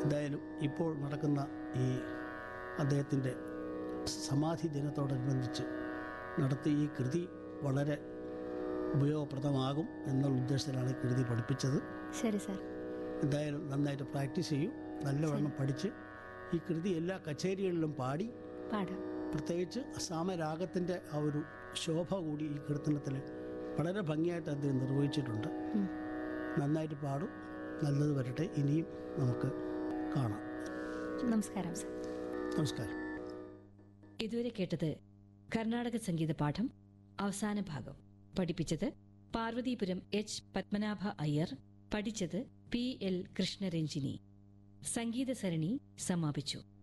എന്തായാലും ഇപ്പോൾ നടക്കുന്ന ഈ അദ്ദേഹത്തിൻ്റെ സമാധി ദിനത്തോടനുബന്ധിച്ച് നടത്തിയ ഈ കൃതി വളരെ ഉപയോഗപ്രദമാകും എന്നുള്ള ഉദ്ദേശത്തിലാണ് ഈ കൃതി പഠിപ്പിച്ചത് ശരി സാർ എന്തായാലും നന്നായിട്ട് പ്രാക്ടീസ് ചെയ്യൂ നല്ലവണ്ണം പഠിച്ച് ഈ കൃതി എല്ലാ കച്ചേരികളിലും പാടി പാടാം പ്രത്യേകിച്ച് സാമരാഗത്തിൻ്റെ ആ ഒരു ശോഭ കൂടി ഈ കീർത്തനത്തിൽ വളരെ ഭംഗിയായിട്ട് അദ്ദേഹം നിർവഹിച്ചിട്ടുണ്ട് ഉം. നന്നായിട്ട് പാടും നല്ലത് വരട്ടെ ഇനിയും നമുക്ക് കാണാം നമസ്കാരം സാർ നമസ്കാരം ഇതുവരെ കേട്ടത് കർണാടക സംഗീത പാഠം അവസാന ഭാഗം പഠിപ്പിച്ചത് പാർവതീപുരം എച്ച് പത്മനാഭ അയ്യർ പഠിച്ചത് പി എൽ കൃഷ്ണരഞ്ജിനി സംഗീത സരണി സമാപിച്ചു